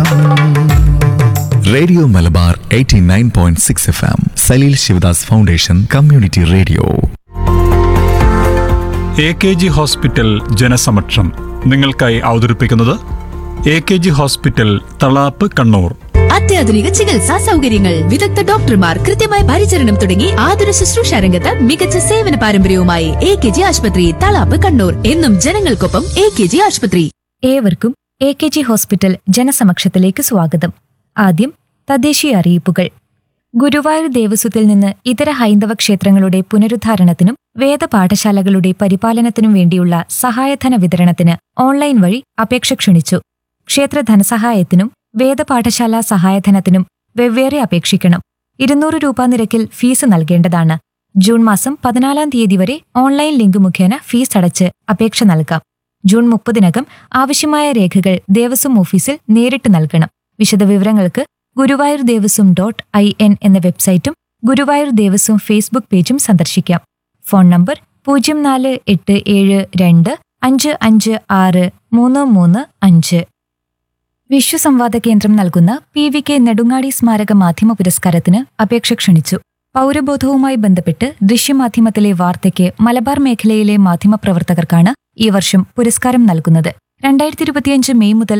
radio Malabar 89.6 point six F M Saleel Sivadas foundation community radio A K G hospital ജനസമക്ഷം നിങ്ങൾക്കായി അവതരിപ്പിക്കുന്നത് A K G hospital Thalap Kannur അത്യാധുനിക ചികിത്സാ സൗകര്യങ്ങൾ വിദഗ്ധ ഡോക്ടർമാർ കൃത്യമായ പരിചരണം തുടങ്ങി ആതുര ശുശ്രൂഷ രംഗത്ത് മികച്ച സേവന പാരമ്പര്യവുമായി എ കെ ജി ആശുപത്രി തളാപ്പ് കണ്ണൂർ എന്നും ജനങ്ങൾക്കൊപ്പം എ കെ ജി ആശുപത്രി ഏവർക്കും എ കെ ജി ഹോസ്പിറ്റൽ ജനസമക്ഷത്തിലേക്ക് സ്വാഗതം ആദ്യം തദ്ദേശീയ അറിയിപ്പുകൾ ഗുരുവായൂർ ദേവസ്വത്തിൽ നിന്ന് ഇതര ഹൈന്ദവ ക്ഷേത്രങ്ങളുടെ പുനരുദ്ധാരണത്തിനും വേദപാഠശാലകളുടെ പരിപാലനത്തിനും വേണ്ടിയുള്ള സഹായധന വിതരണത്തിന് ഓൺലൈൻ വഴി അപേക്ഷ ക്ഷണിച്ചു ക്ഷേത്ര ധനസഹായത്തിനും വേദപാഠശാല സഹായധനത്തിനും വെവ്വേറെ അപേക്ഷിക്കണം ഇരുന്നൂറ് രൂപ നിരക്കിൽ ഫീസ് നൽകേണ്ടതാണ് ജൂൺ മാസം പതിനാലാം തീയതി വരെ ഓൺലൈൻ ലിങ്ക് മുഖേന ഫീസ് അടച്ച് അപേക്ഷ നൽകാം ജൂൺ മുപ്പതിനകം ആവശ്യമായ രേഖകൾ ദേവസ്വം ഓഫീസിൽ നേരിട്ട് നൽകണം വിശദവിവരങ്ങൾക്ക് Guruvayur Devaswom dot I N എന്ന വെബ്സൈറ്റും ഗുരുവായൂർ ദേവസ്വം ഫേസ്ബുക്ക് പേജും സന്ദർശിക്കാം ഫോൺ നമ്പർ പൂജ്യം നാല് എട്ട് ഏഴ് രണ്ട് അഞ്ച് അഞ്ച് ആറ് മൂന്ന് മൂന്ന് അഞ്ച് വിശ്വസംവാദ കേന്ദ്രം നൽകുന്ന പി വി കെ നെടുങ്ങാടി സ്മാരക മാധ്യമ പുരസ്കാരത്തിന് അപേക്ഷ ക്ഷണിച്ചു പൗരബോധവുമായി ബന്ധപ്പെട്ട് ദൃശ്യമാധ്യമത്തിലെ വാർത്തയ്ക്ക് മലബാർ മേഖലയിലെ മാധ്യമപ്രവർത്തകർക്കാണ് ഈ വർഷം പുരസ്കാരം നൽകുന്നത് രണ്ടായിരത്തി ഇരുപത്തിയഞ്ച് മെയ് മുതൽ